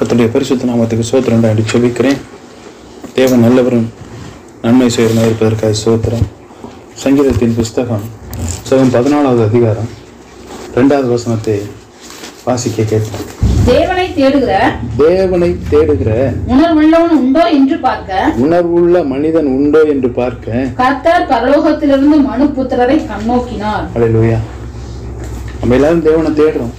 கர்த்தருடைய பரிசுத்த நாமத்துக்கு சோத்திரம் அடி சொல்லிக்கிறேன் தேவன் நல்லவரும் நன்மை செய்கிறமாக இருப்பதற்காக சோத்திரம் சங்கீதத்தின் புஸ்தகம் சகம் பதினாலாவது அதிகாரம் ரெண்டாவது வசனத்தை வாசிக்க கேட்போம் தேவனை தேடுகிற தேவனை தேடுகிற உணர்வுள்ளவன் உண்டோ என்று பார்க்க உணர்வுள்ள மனிதன் உண்டோ என்று பார்க்க கர்த்தர் பரலோகத்திலிருந்து மனு புத்திரரை கண்ணோக்கினார் அலையிலுயா நம்ம எல்லாரும் தேவனை தேடுறோம்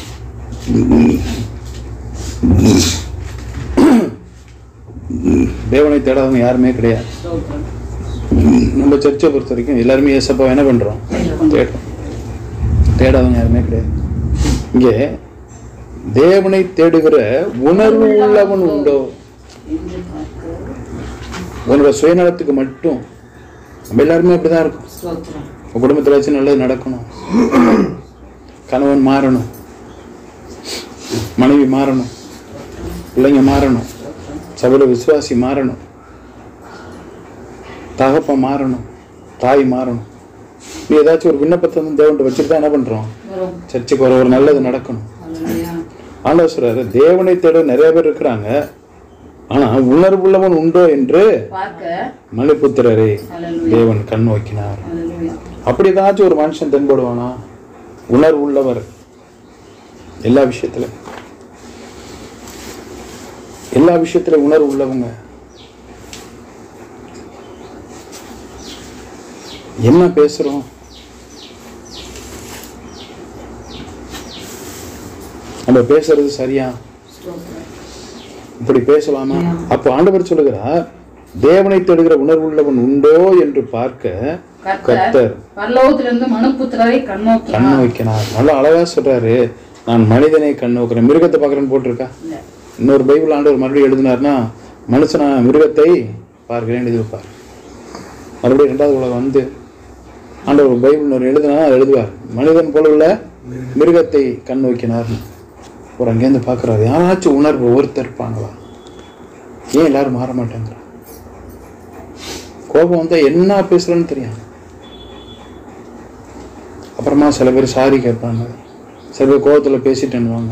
தேவனை தேடாதவங்க யாருமே கிடையாது நம்ம சர்ச்சை பொறுத்த வரைக்கும் எல்லாருமே ஏசப்பா என்ன பண்றோம் தேடுறோம் தேடாதவங்க யாருமே கிடையாது இங்கே தேவனை தேடுகிற உணர்வு உள்ளவன் உண்டோ என்று பார்க்க உன்னோட சுயநலத்துக்கு மட்டும் நம்ம எல்லாருமே அப்படிதான் இருக்கும் ஸ்தோத்திரம் உன் குடும்பத்தில் வச்சு நல்லது நடக்கணும் கணவன் மாறணும் மனைவி மாறணும் பிள்ளைங்க மாறணும் சபையில் விசுவாசி மாறணும் தகப்பன் மாறணும் தாய் மாறணும் நீ ஏதாச்சும் ஒரு விண்ணப்பத்தை வந்து தேவன்ட்ட வச்சுட்டு தான் என்ன பண்ணுறோம் வரும் சர்ச்சுக்கு வர ஒரு நல்லது நடக்கணும் அல்லேலூயா. ஆண்டவர் சொல்றாரு தேவனை தேட நிறைய பேர் இருக்கிறாங்க ஆனா உணர்வுள்ளவன் உண்டோ என்று பார்க்க மனுபுத்திரரை அல்லேலூயா. தேவன் கண் நோக்கினார் அல்லேலூயா. அப்படி ஏதாச்சும் ஒரு மனுஷன் தென்படுவானா உணர்வு உள்ளவர் எல்லா விஷயத்துல எல்லா விஷயத்துல உணர்வு உள்ளவங்க என்ன பேசுறோம் நம்ம பேசுறது சரியா ஸ்தோத்திரம். இப்படி பேசலாமா அப்போ ஆண்டவர் சொல்லுகிறார் தேவனை தேடுகிற உணர்வு உள்ளவன் உண்டோ என்று பார்க்க கர்த்தர் கர்த்தர் பரலோகத்திலிருந்து மனு புத்திரரை கண் கண்ணோக்கினார் வைக்கணும் நல்லா அழகா சொல்றாரு நான் மனிதனை கண் நோக்கிறேன் மிருகத்தை பார்க்கறேன்னு போட்டிருக்கா இல்ல. இன்னொரு பைபிள் ஆண்டவர் மறுபடியும் எழுதினார்னா மனுஷனா மிருகத்தை பார்க்கிறேன் எழுதி வைப்பார் மறுபடியும் ரெண்டாவது உலகம் வந்து ஆண்டவர் ஒரு பைபிள் ஒரு எழுதினா எழுதுவார் மனிதன் போல உள்ள மிருகத்தை கண் நோக்கினார் ஒரு அங்கேருந்து பார்க்குறாரு யாராச்சும் உணர்வு ஒருத்தர் இருப்பாங்களா ஏன் எல்லாரும் மாற மாட்டேங்கிறா கோபம் வந்தா என்ன பேசுறேன்னு தெரியும் அப்புறமா சில பேர் சாரி கேட்பாங்க சில பேர் கோபத்தில் பேசிட்டேன்னுவாங்க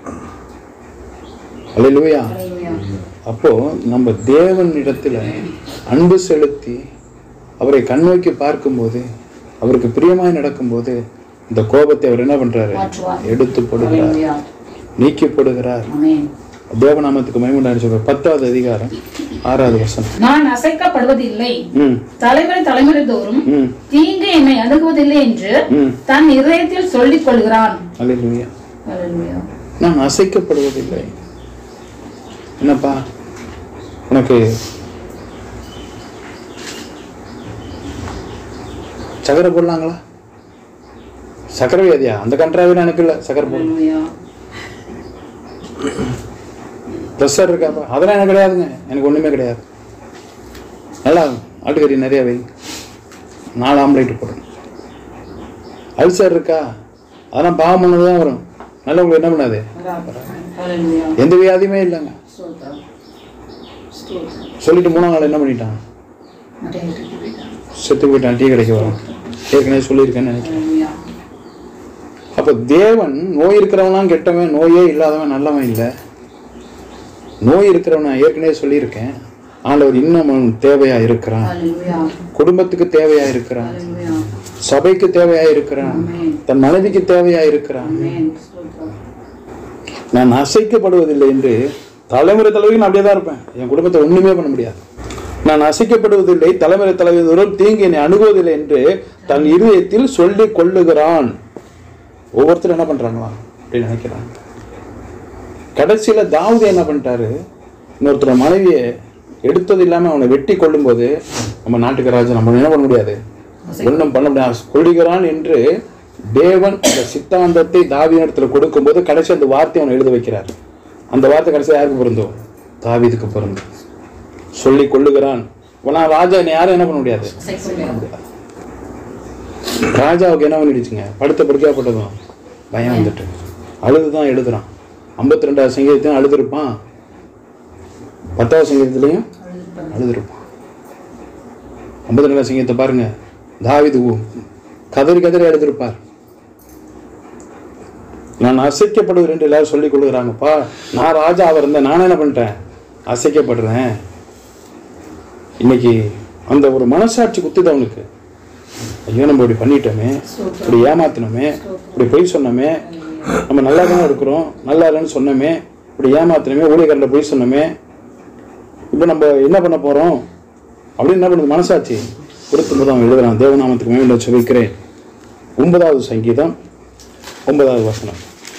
அல்லேலூயா அல்லேலூயா. அப்போ நம்ம தேவன் இடத்துல அன்பு செலுத்தி அவரை கண்ணோக்கி பார்க்கும்போது அவருக்கு பிரியமாய் நடக்கும்போது இந்த கோபத்தை அவர் என்ன பண்றாரு மாற்றுவார். எடுத்து போடுகிறார் அல்லேலூயா. நீக்கி போடுகிறார் ஆமென். தேவநாமத்துக்கு மயமுண்டான்னு சொல்றார் பத்தாவது அதிகாரம் ஆறாவது வசனம் நான் அசைக்கப்படுவதில்லை ம் தலைமுறை தலைமுறை தோறும் ம் தீங்கு என்னை அணுகுவதில்லை என்று ம் தன் இதயத்தில் சொல்லிக் கொள்கிறான் அல்லேலூயா அல்லேலூயா. நான் அசைக்கப்படுவதில்லை என்னப்பா உனக்கு சக்கரை போடலாங்களா சக்கரை வியாதியா அந்த கன்றாவே எனக்கு இல்லை சக்கரை போடலாம் அல்லேலூயா. ப்ரெஷர் இருக்காப்பா அதெல்லாம் எனக்கு கிடையாதுங்க எனக்கு ஒன்றுமே கிடையாது நல்லா ஆட்டுக்கறி நிறைய வை நாலு ஆம்லேட் போடணும் அல்சர் இருக்கா அதெல்லாம் பாவம் பண்ணது தான் வரும் நல்லா உங்களுக்கு என்ன பண்ணாது அல்லேலூயா. எந்த வியாதியுமே இல்லைங்க ஸ்தோத்திரம். ஸ்தோத்திரம். சொல்லிட்டு மூணாம் நாள் என்ன பண்ணிட்டான் நிறைய இருக்கு போயிட்டான். செத்து போயிட்டான் டீ கடைக்கு வரும் ஏற்கனவே சொல்லியிருக்கேன்னு நினைக்கிறேன் அல்லேலூயா. அப்போ தேவன் நோய் இருக்கிறவன்லாம் கெட்டவன் நோயே இல்லாதவன் நல்லவன் இல்லை நோய் இருக்கிறவன் நான் ஏற்கனவே சொல்லியிருக்கேன் ஆண்டவர் இன்னும் அவன் தேவையா இருக்கிறான் அல்லேலூயா. குடும்பத்துக்கு தேவையா இருக்கிறான் அல்லேலூயா. சபைக்கு தேவையா இருக்கிறான் ஆமென். தன் மனைவிக்கு தேவையா இருக்கிறான் ஆமென். ஸ்தோத்திரம். நான் அசைக்கப்படுவதில்லை என்று தலைமுறை தலைவருக்கு நான் அப்படியே தான் இருப்பேன் என் குடும்பத்தை ஒண்ணுமே பண்ண முடியாது நான் அசைக்கப்படுவதில்லை தலைமுறை தலைவர் தோறும் தீங்கு என்னை அணுகுவதில்லை என்று தன் இருதயத்தில் சொல்லிக் கொள்ளுகிறான் ஒவ்வொருத்தரும் என்ன பண்றாங்களா அப்படின்னு நினைக்கிறாங்க கடைசியில தாவூது என்ன பண்ணிட்டாரு இன்னொருத்தர் மனைவியை எடுத்தது இல்லாம அவனை வெட்டி கொள்ளும்போது நம்ம நாட்டுக்கு ராஜா நம்ம என்ன பண்ண முடியாது ஒன்றும் பண்ண முடியாது கொள்ளுகிறான் என்று தேவன் அந்த சித்தாந்தத்தை தாவீனிடத்துல கொடுக்கும்போது கடைசி அந்த வார்த்தையை அவன் எழுத வைக்கிறார் அந்த வார்த்தை கடைசி யாருக்கு பொருந்தும் தாவீதுக்கு பொருந்தும் சொல்லி கொள்ளுகிறான் ஆனா ராஜா என்னை யாரும் என்ன பண்ண முடியாது அசைக்கப்படுவதில்லை. ராஜாவுக்கு என்ன பண்ணிடுச்சுங்க படுத்த படுக்கையாப்பட்டதும் பயம் வந்துட்டு அழுது தான் எழுதுறான் ஐம்பத்தி ரெண்டாவது சங்கீதத்தையும் அழுதுருப்பான் பத்தாவது சங்கீதத்துலையும் அழுதுருப்பான் ஐம்பத்தி ரெண்டாவது சங்கீதத்தை பாருங்க தாவிது ஊ- கதறி கதறி எழுதிருப்பார் நான் அசைக்கப்படுகிறேன் என்று எல்லாரும் சொல்லிக் கொள்கிறாங்கப்பா நான் ராஜாவாக இருந்தேன் நான் என்ன பண்ணிட்டேன் அசைக்கப்படுறேன் இன்னைக்கு அந்த ஒரு மனசாட்சி குத்துது அவனுக்கு ஐயோ நம்ம இப்படி பண்ணிட்டோமே இப்படி ஏமாத்தினோமே இப்படி பொய் சொன்னோமே நம்ம நல்லா தானே இருக்கிறோம் நல்லா இல்லைன்னு சொன்னோமே இப்படி ஏமாத்தினோமே ஊழியக்காரண்ட பொய் சொன்னோமே இப்போ நம்ம என்ன பண்ண போகிறோம் அப்படின்னு என்ன பண்ணுது மனசாட்சி கொடுக்கும்போது அவன் எழுதுறான் தேவநாமத்துக்கு மேலே சொல்லிக்கிறேன் ஒன்பதாவது சங்கீதம் ஒன்பதாவது வசனம்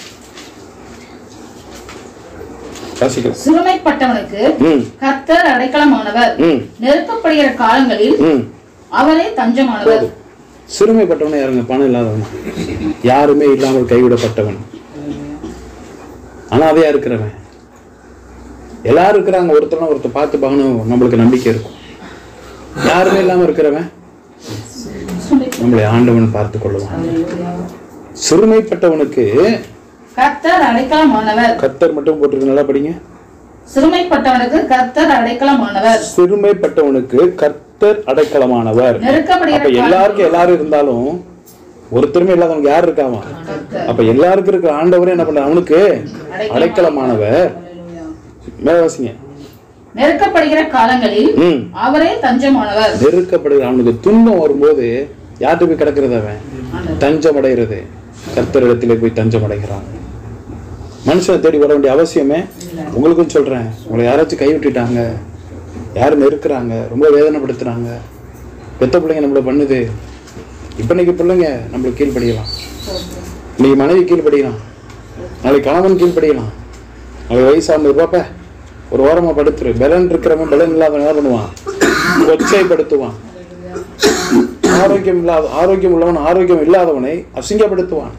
வாசிக்கலாம் சிறுமைப்பட்டவனுக்கு ம் கர்த்தர் அடைக்கலமானவர் ம் நெருக்கப்படுகிற காலங்களில் ம் அவரே தஞ்சமானவர் சிறுமைப்பட்டவன் யாருங்க பணம் இல்லாதவன் யாருமே இல்லாமல் கைவிடப்பட்டவன் அனாதையா இருக்கிறவன் எல்லாரும் இருக்கிறாங்க ஒருத்தர் ஒருத்தர் பார்த்து பார்க்கணும் நம்மளுக்கு நம்பிக்கை இருக்கும் யாருமே இல்லாம இருக்கிறவன் நம்மளை ஆண்டவன் பார்த்து கொள்ளுவான் சிறுமைப்பட்டவனுக்கு கர்த்தர் அடைக்கலமானவர் கத்தர் மட்டும் போட்டிருக்கு நல்லா படிங்க சிறுமைப்பட்டவனுக்கு கர்த்தர் அடைக்கலமானவர் சிறுமைப்பட்டவனுக்கு கர்த்தர் அடைக்கலமானவர் நெருக்கப்படுகிற அப்ப எல்லாருக்கும் எல்லாரும் இருந்தாலும் ஒருத்தருமே இல்லாதவங்க யார் இருக்காமா கர்த்தர் அப்ப எல்லாருக்கும் இருக்கிற ஆண்டவரே என்ன பண்ற அவனுக்கு அடைக்கலமானவர் மேல வாசிங்க நெருக்கப்படுகிற காலங்களில் ம் அவரே தஞ்சமானவர் நெருக்கப்படுகிற அவனுக்கு துன்பம் வரும்போது யார்கிட்ட போய் கிடக்கிறது அவன் தஞ்சம் அடைகிறது கர்த்தரிடத்திலே போய் தஞ்சம் அடைகிறான் மனுஷனை தேடி வர வேண்டிய அவசியமே உங்களுக்கும் சொல்றேன் உங்களை யாராச்சும் கைவிட்டுட்டாங்க யாரும் நெருக்குறாங்க ரொம்ப வேதனைப்படுத்துறாங்க பெத்த பிள்ளைங்க நம்மள பண்ணுது இப்ப இன்னைக்கு பிள்ளைங்க நம்மளுக்கு கீழ்ப்படியலாம் இன்னைக்கு மனைவி கீழ்ப்படியலாம் நாளைக்கு கணவன் கீழ்ப்படியலாம் நாளைக்கு வயசாம இருப்பாப்ப ஒரு ஓரமா படுத்துரு பலன் இருக்கிறவன் பலன் இல்லாதவன் என்ன பண்ணுவான் கொச்சைப்படுத்துவான் ஆரோக்கியம் இல்லாத ஆரோக்கியம் உள்ளவன் ஆரோக்கியம் இல்லாதவனை அசிங்கப்படுத்துவான்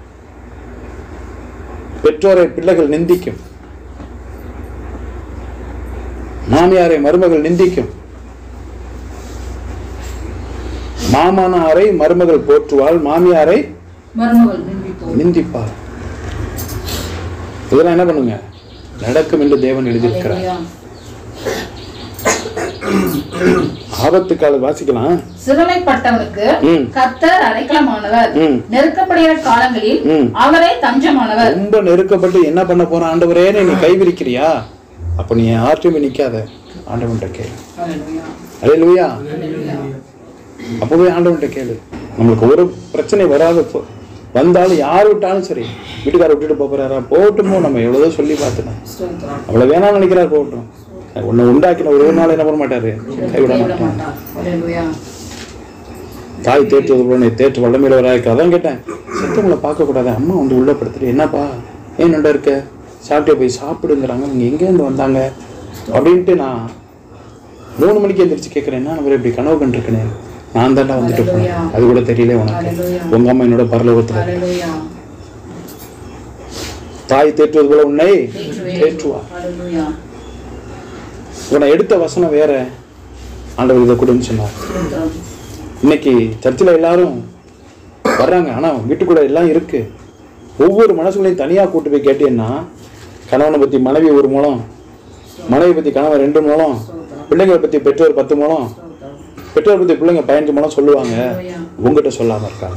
பெற்றோரை பிள்ளைகள் நிந்திக்கும் மாமியாரை மருமகள் நிந்திக்கும் மாமனாரை மருமகள் போற்றுவாள் மாமியாரை மருமகள் நிந்திப்போம் நிந்திப்பார் இதெல்லாம் என்ன பண்ணுங்க நடக்கும் என்று தேவன் எழுதியிருக்கிறார் ஆபத்து கால வாசிக்கலாம் சிறுமைப்பட்டவனுக்கு ம். கர்த்தர் அடைக்கலமானவர் ம். நெருக்கப்படுகிற காலங்களில் ம். அவரே தஞ்சமானவர் ரொம்ப நெருக்கப்பட்டு என்ன பண்ண போற ஆண்டவரேன்னு நீ கைவிரிக்கிறியா அப்ப நீ யார்ட்டையுமே நிக்காத ஆண்டவன்கிட்ட கேளு அலையலுயா அப்போ போய் ஆண்டவன்கிட்ட கேளு நம்மளுக்கு ஒரு பிரச்சனை வராத போ- வந்தாலும் யார் விட்டாலும் சரி வீட்டுக்கார விட்டுட்டு போப் போறாரா போகட்டுமோ நம்ம எவ்வளவோ சொல்லி பார்த்துட்டோம் அவ்வளவு வேணாம்னு நினைக்கிறார் போகட்டும் உன்னை உண்டாக்கின ஒரு நாள் என்ன பண்ண மாட்டாரு கைவிட மாட்டார் தாய் தேற்றுவது போல நீ தேற்று வல்லமையில வராது அதான் கேட்டேன் செத்தவங்களை பார்க்க கூடாது அம்மா வந்து உள்ள படுத்துட்டு என்னப்பா ஏன் நொண்ட இருக்க சாப்பிட்டே போய் சாப்பிடுங்கிறாங்க நீங்க எங்கேருந்து வந்தாங்க அப்படின்ட்டு நான் மூணு மணிக்கு எந்திரிச்சு கேட்குறேன் என்ன நம்ம இப்படி கனவு கண்டிருக்கேனே நான் தாண்டா வந்துட்டு போனேன் அது கூட தெரியல உனக்கு உங்க அம்மா என்னோட பரலோகத்துல தாய் தேற்றுவது போல உன்னை தேற்றுவா உன்னை எடுத்த வசனம் வேற ஆண்டவர் இதை கொடுன்னு சொன்னார் இன்னைக்கு சர்ச்சில் எல்லாரும் வர்றாங்க ஆனால் வீட்டுக்குள்ள எல்லாம் இருக்கு ஒவ்வொரு மனசுகளையும் தனியாக கூட்டு போய் கேட்டீங்கன்னா கணவனை பற்றி மனைவி ஒரு மூலம் மனைவி பற்றி கணவன் ரெண்டு மூலம் பிள்ளைங்களை பற்றி பெற்றோர் பத்து மூலம் பெற்றோர் பற்றி பிள்ளைங்க பதினஞ்சு மூலம் சொல்லுவாங்க உங்ககிட்ட சொல்லாமல் இருக்காங்க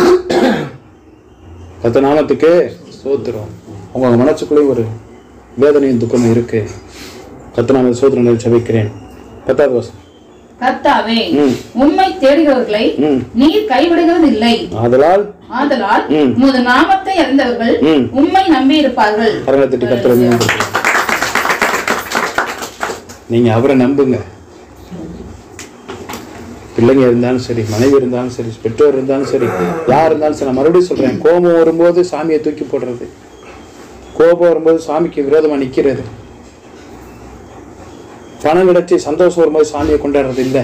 பத்து நாமத்துக்கு சோத்துரும் உங்க மனசுக்குள்ளேயும் ஒரு வேதனையும் துக்கமும் இருக்கு கத்தனாம சோதனை சபிக்கிறேன் பத்தாவது வருஷம் கர்த்தாவே ம். உம்மை தேடுகிறவர்களை ம் நீர் கைவிடுகிறது இல்லை ஆதலால் ஆதலால் ம். உமது நாமத்தை அறிந்தவர்கள் ம் உம்மை நம்பி இருப்பார்கள் கரங்களை கத்துறது நீங்க அவரை நம்புங்க பிள்ளைங்க இருந்தாலும் சரி மனைவி இருந்தாலும் சரி பெற்றோர் இருந்தாலும் சரி யார் இருந்தாலும் சரி நான் மறுபடியும் சொல்றேன் கோபம் வரும்போது சாமியை தூக்கி போடுறது கோபம் வரும்போது சாமிக்கு விரோதமா நிக்கிறது பணம் கிடைச்சி சந்தோஷம் வரும்போது சாமியை கொண்டாடுறது இல்லை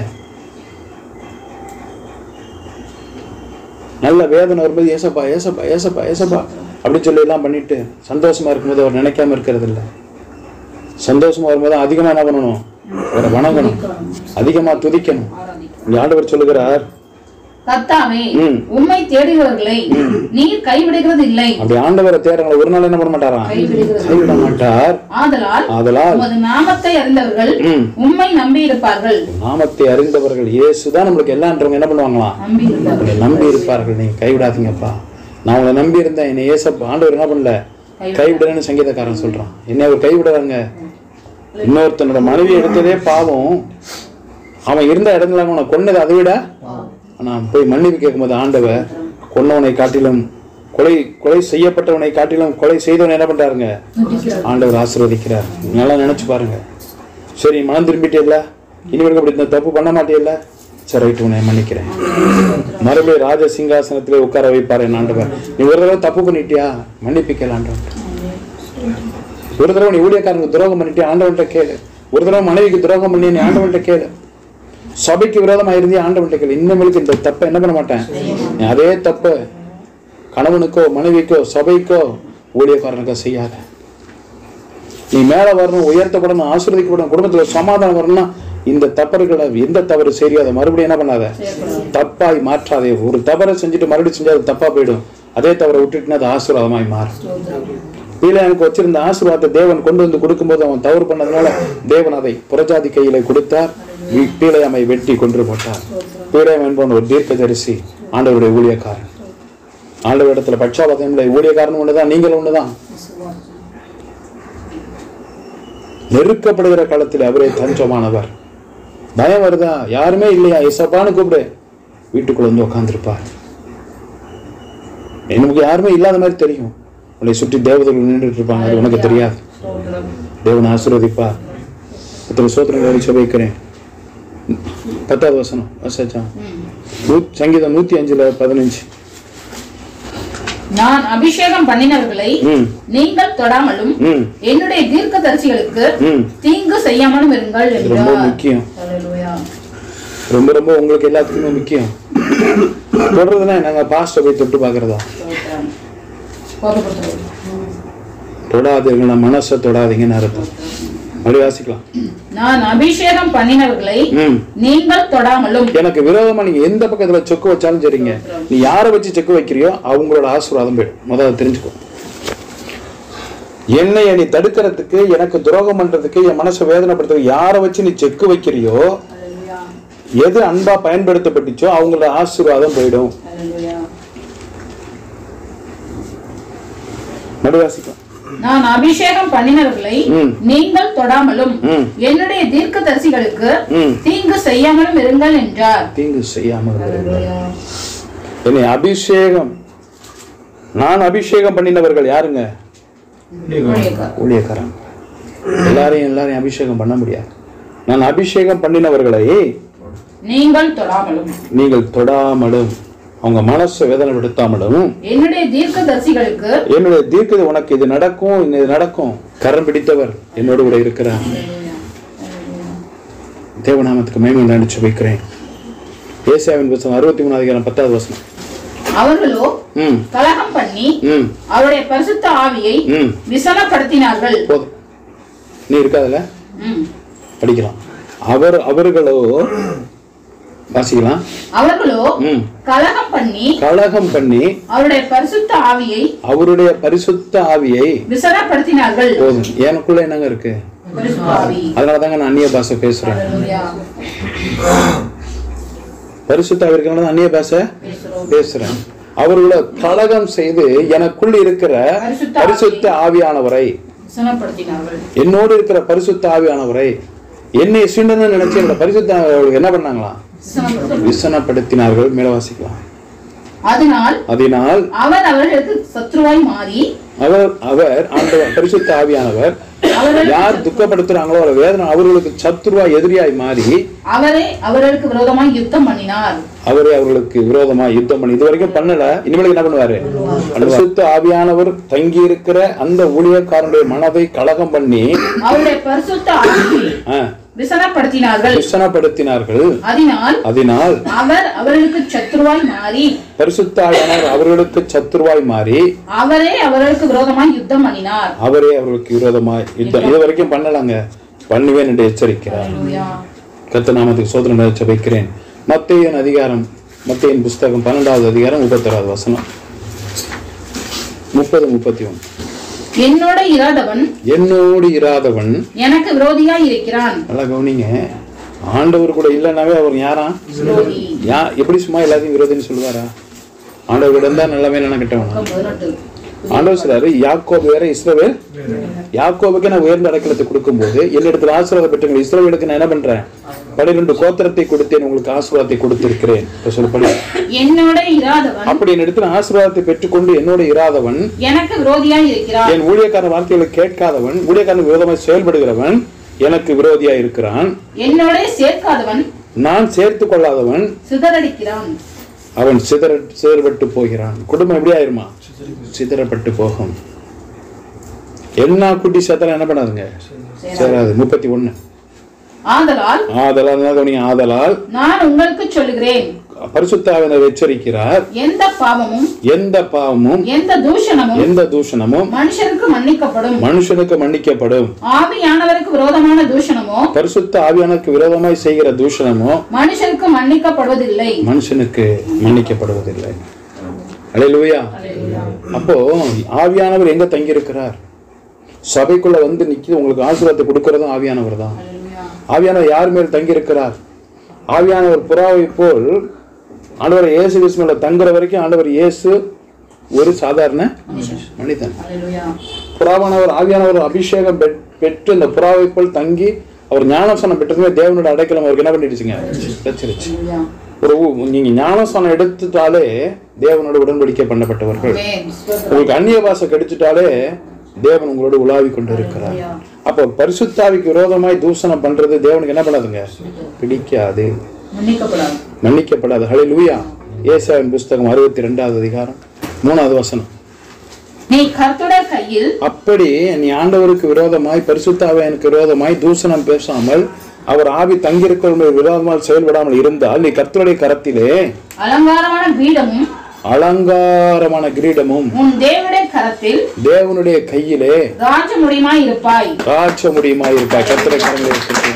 நல்ல வேதனை வரும்போது ஏசப்பா ஏசப்பா ஏசப்பா ஏசப்பா அப்படின்னு சொல்லி எல்லாம் பண்ணிட்டு சந்தோஷமா இருக்கும்போது அவர் நினைக்காம இருக்கிறது இல்லை சந்தோஷமா வரும்போது அதிகமா என்ன பண்ணணும் அவரை வணங்கணும் அதிகமா துதிக்கணும் இங்க ஆண்டவர் சொல்லுகிறார் கர்த்தாவே ம். உம்மை தேடுகிறவர்களை நீர் கைவிடுகிறது இல்லை அப்படி ஆண்டவரை தேடுறவங்களை ஒரு நாள் என்ன பண்ண மாட்டாராம் கைவிடுகிறது கைவிட மாட்டார் ஆதலால் ஆதலால் உமது நாமத்தை அறிந்தவர்கள் ம் உம்மை நம்பி இருப்பார்கள் நாமத்தை அறிந்தவர்கள் இயேசுதான் நம்மளுக்கு எல்லான்றவங்க என்ன பண்ணுவாங்களாம் நம்பி இருப்பார்கள் உங்களை நம்பி இருப்பார்கள் நீங்க கைவிடாதீங்கப்பா நான் உங்களை நம்பி இருந்தேன் என்னை ஏசப்ப ஆண்டவர் என்ன பண்ணல கைவிடலன்னு சங்கீதக்காரன் சொல்றான் என்னை அவர் கைவிடுறாங்க இன்னொருத்தனோட மனைவி எடுத்ததே பாவம் அவன் இருந்த இடத்துல அவனை கொன்னது அதை விட நான் போய் மன்னிப்பு கேட்கும்போது ஆண்டவர் கொன்னவனை காட்டிலும் கொலை கொலை செய்யப்பட்டவனை காட்டிலும் கொலை செய்தவனை என்ன பண்றாருங்க ஆண்டவர் ஆசீர்வதிக்கிறார் நல்லா நினைச்சு பாருங்க சரி மனம் திரும்பிட்டேல்ல இனிமேல் அப்படி இந்த தப்பு பண்ண மாட்டேல்ல சரி ரைட்டு உன்னை மன்னிக்கிறேன் மறுபடியும் ராஜ சிங்காசனத்திலே உட்கார வைப்பார் என் ஆண்டவர் நீ ஒரு தடவை தப்பு பண்ணிட்டியா மன்னிப்பிக்கல ஆண்டவன் ஒரு தடவை நீ ஊழியக்காரனுக்கு துரோகம் பண்ணிட்டியா ஆண்டவன்கிட்ட கேளு ஒரு தடவை மனைவிக்கு துரோகம் பண்ணி நீ ஆண்டவன்கிட்ட கேளு சபைக்கு விரோதமா இருந்தே ஆண்டவன்கிட்ட கேளு இனிமேலுக்கு இந்த தப்பை என்ன பண்ண மாட்டேன் நீ அதே தப்பை கணவனுக்கோ மனைவிக்கோ சபைக்கோ ஊழியக்காரனுக்கோ செய்யாத நீ மேல வரணும் உயர்த்தப்படணும் ஆசீர்வதிக்கப்படணும் குடும்பத்துல சமாதானம் வரணும்னா இந்த தவறுகளை எந்த தவறு சரியோ அதை மறுபடியும் என்ன பண்ணாத தப்பாய் மாற்றாதே ஒரு தவறை செஞ்சுட்டு மறுபடியும் செஞ்சா அது தப்பா போயிடும் அதே தவறை விட்டுட்டுனா அது ஆசீர்வாதமாய் மாறும் கீழே எனக்கு வச்சிருந்த ஆசீர்வாதத்தை தேவன் கொண்டு வந்து கொடுக்கும்போது அவன் தவறு பண்ணதுனால தேவன் அதை புறஜாதி கையில கொடுத்தார் பீலையாமை வெட்டி கொன்று போட்டார் பீலையம் என்பவன் ஒரு தீர்க்கதரிசி ஆண்டவருடைய ஊழியக்காரன் ஆண்டவர் இடத்துல பட்சாபாதம் இல்லை ஊழியக்காரன் ஒண்ணுதான் நீங்களும் ஒண்ணுதான் நெருக்கப்படுகிற காலத்தில் அவரே தஞ்சமானவர் பயம் வருதா யாருமே இல்லையா இசப்பான்னு கூப்பிடு வீட்டுக்குள்ள வந்து உட்காந்துருப்பார் நமக்கு யாருமே இல்லாத மாதிரி தெரியும் உன்னை சுற்றி தேவதைகள் நின்றுட்டு இருப்பாங்க அது உனக்கு தெரியாது தேவன் ஆசீர்வதிப்பா இத்தனை சோத்திரங்களை சபைக்கிறேன் பத்தாவது வசனம் வசாச்சா நூ- சங்கீதம் நூத்தி அஞ்சுல பதினஞ்சு நான் அபிஷேகம் பண்ணினவர்களை ம் நீங்கள் தொடாமலும் ம் என்னுடைய தீர்க்கதரிசிகளுக்கு ம் தீங்கு செய்யாமலும் இருங்கள் இது ரொம்ப என்றார் முக்கியம் அல்லேலூயா. ரொம்ப ரொம்ப உங்களுக்கு எல்லாத்துக்குமே முக்கியம் தொடுறதுன்னா நாங்க பாஸ்ட போய் தொட்டு பாக்குறதா ஸ்தோத்திரம். போதுப்படுத்துறது. தொடாதீர்கள் மனசை தொடாதீங்கன்னு அர்த்தம் அப்படி வாசிக்கலாம் நான் அபிஷேகம் பண்ணினவர்களை ம் நீங்கள் தொடாமலும் எனக்கு விரோதமா நீங்க எந்த பக்கத்துல சொக்கு வச்சாலும் சரிங்க நீ யாரை வச்சு செக்கு வைக்கிறியோ அவங்களோட ஆசீர்வாதம் போயிடும் முதல்ல தெரிஞ்சுக்கோ என்னை நீ தடுக்கிறதுக்கு எனக்கு துரோகம் பண்றதுக்கு என் மனசை வேதனைப்படுத்துறதுக்கு யாரை வச்சு நீ செக்கு வைக்கிறியோ அல்லேலூயா. எது அன்பா பயன்படுத்தப்பட்டுச்சோ அவங்களோட ஆசீர்வாதம் போயிடும் அல்லேலூயா. நடுவாசிக்கலாம் நான் அபிஷேகம் பண்ணினவர்களை ம். நீங்கள் தொடாமலும் ம் என்னுடைய தீர்க்கதரிசிகளுக்கு ம் தீங்கு செய்யாமலும் இருங்கள் என்றார் தீங்கு செய்யாமல் இருங்கள். அல்லேலூயா. என்னை அபிஷேகம் நான் அபிஷேகம் பண்ணினவர்கள் யாருங்க ஊழியக்காரர். ஊழியக்காரன் எல்லாரையும் எல்லாரையும் அபிஷேகம் பண்ண முடியாது நான் அபிஷேகம் பண்ணினவர்களை நீங்கள் தொடாமலும் நீங்கள் தொடாமலும் அவங்க மனசை வேதனைப்படுத்தாமலும் என்னுடைய தீர்க்கதரிசிகளுக்கு என்னுடைய தீர்க்கது உனக்கு இது நடக்கும் இது நடக்கும் கரம் பிடித்தவர் என்னோடு கூட இருக்கிறார் தேவநாமத்துக்கு மேன்மை நினைச்சு வைக்கிறேன் ஏசியாவின் புத்தகம் அறுபத்தி மூணு அதிகாரம் பத்தாவது வசனம் அவர்களோ ம் கலகம் பண்ணி ம் அவருடைய பரிசுத்த ஆவியை ம் விசனப்படுத்தினார்கள் போதும் நீ இருக்காதுல்ல ம். படிக்கலாம் அவர் அவர்களோ வாசிக்கலாம் அவர்களோ ம் கலகம் பண்ணி கலகம் பண்ணி அவருடைய பரிசுத்த ஆவியை அவருடைய பரிசுத்த ஆவியை விசனப்படுத்தினார்கள் போதும் எனக்குள்ள என்னங்க இருக்கு பரிசுத்த ஆவி அதனால தாங்க நான் அந்நிய பாஷை பேசுறேன் அல்லேலூயா. பரிசுத்த ஆவி இருக்கனால தான் அந்நிய பாஷை பேசுறோம். பேசுறேன் அவர்களை கலகம் செய்து எனக்குள் இருக்கிற பரிசுத்த பரிசுத்த ஆவியானவரை விசனப்படுத்தினார்கள் என்னோடு இருக்கிற பரிசுத்த ஆவியானவரை என்னை சீண்டன்னு நினைச்சு என்னோட பரிசுத்த ஆவியானவர்கள் என்ன பண்ணாங்களாம் விசனப்படுத்தினார்கள். விசனப்படுத்தினார்கள் மேல வாசிக்கலாம் அதனால் அதனால் அவர் அவர்களுக்கு சத்ருவாய் மாறி அவர் அவர் ஆண்டவர் பரிசுத்த ஆவியானவர் அவர்கள் யார் துக்கப்படுத்துறாங்களோ அவர் வேதனை அவர்களுக்கு சத்துருவா எதிரியாய் மாறி அவரே அவர்களுக்கு விரோதமாய் யுத்தம் பண்ணினார் அவரே அவர்களுக்கு விரோதமா யுத்தம் பண்ணி இது வரைக்கும் பண்ணல இனிமேல் என்ன பண்ணுவாரு பரிசுத்த ஆவியானவர் தங்கி இருக்கிற அந்த ஊழியக்காரனுடைய மனதை கலகம் பண்ணி அவருடைய பரிசுத்த ஆவியை ஆ, விசனப்படுத்தினார்கள் விசனப்படுத்தினார்கள் அதனால் அதனால் அவர் அவர்களுக்கு சத்ருவாய் மாறி பரிசுத்த ஆவியானவர் அவர்களுக்கு சத்துருவாய் மாறி அவரே அவர்களுக்கு விரோதமாய் யுத்தம் பண்ணினார் அவரே அவர்களுக்கு விரோதமாய் யுத்தம் இது வரைக்கும் பண்ணலாங்க பண்ணுவேன் என்று எச்சரிக்கிறார் அல்லேலூயா. கர்த்த நாமத்துக்கு சோதனை நினைச்சு வைக்கிறேன் மத்தேயன் அதிகாரம் மத்தேயன் புஸ்தகம் பன்னெண்டாவது அதிகாரம் முப்பத்தொராவது வசனம் முப்பது முப்பத்தி ஒன்று என்னோட இராதவன் என்னோடு இராதவன் எனக்கு விரோதியாய் இருக்கிறான் நல்லா கவனிங்க ஆண்டவர் கூட இல்லைன்னாவே அவர் யாரா விரோதி யா எப்படி சும்மா எல்லாத்தையும் விரோதின்னு சொல்லுவாரா ஆண்டவர் இருந்தா நல்லவே நினைக்கட்டும் பதினெட்டு ஆண்டவர் சொல்றாரு யாக்கோபு வேற இஸ்ரவேல் யாக்கோபுக்கு நான் உயர்ந்த அடைக்கலத்தை கொடுக்கும்போது என்னிடத்தில் ஆசீர்வாதம் பெற்றுங்க இஸ்ரவேலுக்கு நான் என்ன பண்றேன் பன்னிரெண்டு கோத்திரத்தை கொடுத்தேன் உங்களுக்கு ஆசீர்வாதத்தை கொடுத்திருக்கிறேன் இப்ப சொல்லு படி என்னோட இராதவன் அப்படி என்னிடத்தில் ஆசீர்வாதத்தை பெற்றுக்கொண்டு என்னோட இராதவன் எனக்கு விரோதியாய் இருக்கிறான் என் ஊழியக்காரன் வார்த்தைகளை கேட்காதவன் ஊழியக்காரன் விரோதமாக செயல்படுகிறவன் எனக்கு விரோதியா இருக்கிறான் என்னோட சேர்க்காதவன் நான் சேர்த்து கொள்ளாதவன் சிதறடிக்கிறான் அவன் சிதற சிதறப்பட்டு போகிறான் குடும்பம் எப்படி ஆயிருமா சிதறப்பட்டு போகும் என்ன குட்டி சத்தம் என்ன பண்ணாதுங்க சேராது முப்பத்தி ஒண்ணு ஆதலால் ஆதலால் தான் கவனிங்க. ஆதலால் நான் உங்களுக்கு சொல்லுகிறேன் பரிசுத்தாவினர் எச்சரிக்கிறார் எந்த பாவமும் எந்த பாவமும் எந்த தூஷணமும் எந்த தூஷணமும் மனுஷருக்கு மன்னிக்கப்படும் மனுஷனுக்கு மன்னிக்கப்படும் ஆவியானவருக்கு விரோதமான தூஷணமோ பரிசுத்த ஆவியானருக்கு விரோதமாய் செய்கிற தூஷணமோ மனுஷருக்கு மன்னிக்கப்படுவதில்லை மனுஷனுக்கு மன்னிக்கப்படுவதில்லை அல்லேலூயா அப்போ ஆவியானவர் எங்க தங்கியிருக்கிறார் சபைக்குள்ள வந்து நிக்கி உங்களுக்கு ஆசீர்வாதத்தை கொடுக்கறதும் ஆவியானவர் தான் ஆவியானவர் யார் மேல் தங்கியிருக்கிறார் ஆவியானவர் புறாவை போல் ஆண்டவர் இயேசு கிறிஸ்து மேல தங்குற வரைக்கும் ஆண்டவர் இயேசு ஒரு சாதாரண மனிதன் புறாவானவர் ஆவியானவர் அபிஷேகம் பெற்- பெற்று இந்த புறாவை போல் தங்கி அவர் ஞானசனம் பெற்றதுமே தேவனோட அடைக்கலம் அவருக்கு என்ன பண்ணிடுச்சுங்க கிடைச்சிருச்சு ஒரு ஊ- நீங்க ஞானஸ்தானம் எடுத்துட்டாலே தேவனோட உடன்படிக்கை பண்ணப்பட்டவர்கள் உங்களுக்கு அந்நிய பாஷை கிடைச்சிட்டாலே தேவன் உங்களோட உலாவி கொண்டு இருக்கிறார் அப்போ பரிசுத்தாவிக்கு விரோதமாய் தூஷணம் பண்றது தேவனுக்கு என்ன பண்ணாதுங்க பிடிக்காது மன்னிக்கப்படாது மன்னிக்கப்படாது ஹலே லூயா ஏசாவின் புஸ்தகம் அறுபத்தி ரெண்டாவது அதிகாரம் மூணாவது வசனம் நீ கர்த்தருடைய கையில் அப்படி நீ ஆண்டவருக்கு விரோதமாய் பரிசுத்தாவியனுக்கு விரோதமாய் தூஷணம் பேசாமல் அவர் ஆவி தங்கியிருக்கிற விரோதமாக செயல்படாமல் இருந்தால் நீ கர்த்தருடைய கரத்திலே அலங்காரமான பீடமும் அலங்காரமான கிரீடமும் உன் தேவனுடைய கரத்தில் தேவனுடைய கையிலே ராஜ முடியுமாய் இருப்பாய் காட்ச முடியுமா இருக்கா கர்த்தரை கரங்களை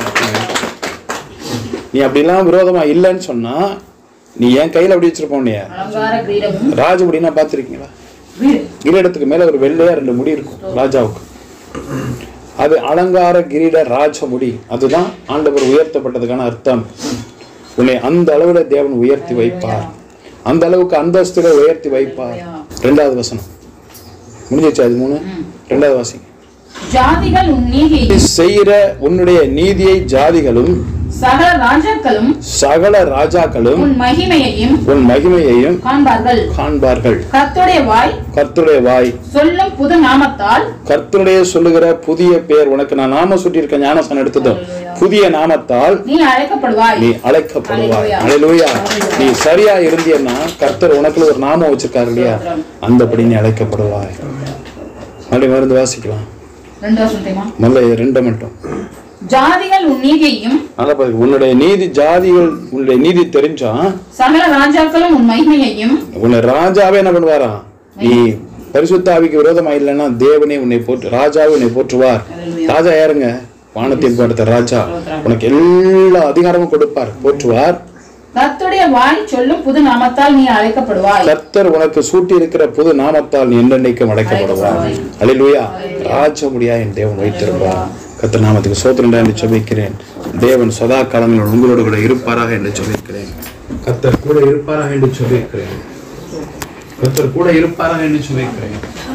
நீ அப்படிலாம் விரோதமா இல்லைன்னு சொன்னா நீ என் கையில அப்படி வச்சிருப்போம் நீ அலங்கார கிரீடமும் ராஜ முடினா பார்த்திருக்கீங்களா வீடு கிரீடத்துக்கு மேல ஒரு வெள்ளையா ரெண்டு முடி இருக்கும் ராஜாவுக்கு அது அலங்கார கிரீட ராஜ முடி அதுதான் ஆண்டவர் உயர்த்தப்பட்டதுக்கான அர்த்தம் உன்னை அந்த அளவுல தேவன் உயர்த்தி வைப்பார் அந்த அளவுக்கு அந்தஸ்துல உயர்த்தி வைப்பார் ரெண்டாவது வசனம் முடிஞ்சிச்சு அது மூணு ரெண்டாவது வாசிங்க ஜாதிகள் உன் நீதியை நீ செய்கிற உன்னுடைய நீதியை ஜாதிகளும் சகல ராஜாக்களும் சகல ராஜாக்களும் உன் மகிமையையும் உன் மகிமையையும் காண்பார்கள் காண்பார்கள் கர்த்தருடைய வாய் கர்த்தருடைய வாய் சொல்லும் புது நாமத்தால் கர்த்தருடைய சொல்லுகிற புதிய பேர் உனக்கு நான் நாம சுட்டியிருக்க ஞானசன் எடுத்ததும் புதிய நாமத்தால் நீ அழைக்கப்படுவாய் நீ அழைக்கப்படுவாய் அல்லேலூயா. அலையிலுயா நீ சரியா இருந்தியன்னா கர்த்தர் உனக்குள்ள ஒரு நாமம் வச்சிருக்காரு இல்லையா அந்தபடி நீ அழைக்கப்படுவாய் மறுபடியும் மருந்து வாசிக்கலாம் ரெண்டு வருஷம் தெரியுமா முதல்ல ரெண்டை மட்டும் ஜாதிகள் உன் நீதியையும் நல்லா பாருங்க உன்னுடைய நீதி ஜாதிகள் உன்னுடைய நீதி தெரிஞ்சா சகல ராஜாக்களும் உன் மகிமையையும் உன்னை ராஜாவே என்ன பண்ணுவாரா நீ பரிசுத்தாவிக்கு விரோதமா இல்லைன்னா தேவனே உன்னை போற்று ராஜாவே உன்னை போற்றுவார் ராஜா யாருங்க வானத்தின் படுத்த ராஜா உனக்கு எல்லா அதிகாரமும் கொடுப்பார் போற்றுவார் கர்த்தருடைய வாய் சொல்லும் புது நாமத்தால் நீ அழைக்கப்படுவாய் கர்த்தர் உனக்கு சூட்டி இருக்கிற புது நாமத்தால் நீ என்றென்னைக்கும் அடைக்கப்படுவார் அல்லேலூயா ராஜ முடியா என் தேவன் வைத்திருப்பார் கர்த்தர் நாமத்துக்கு சோத்திரண்டா என்று சொல்லிக்கிறேன் தேவன் சதா காலங்கள் உங்களோடு கூட இருப்பாராக என்று சொல்லியிருக்கிறேன் கர்த்தர் கூட இருப்பாராக என்று சொல்லியிருக்கிறேன் கர்த்தர் கூட இருப்பாராக என்று சொல்லியிருக்கிறேன்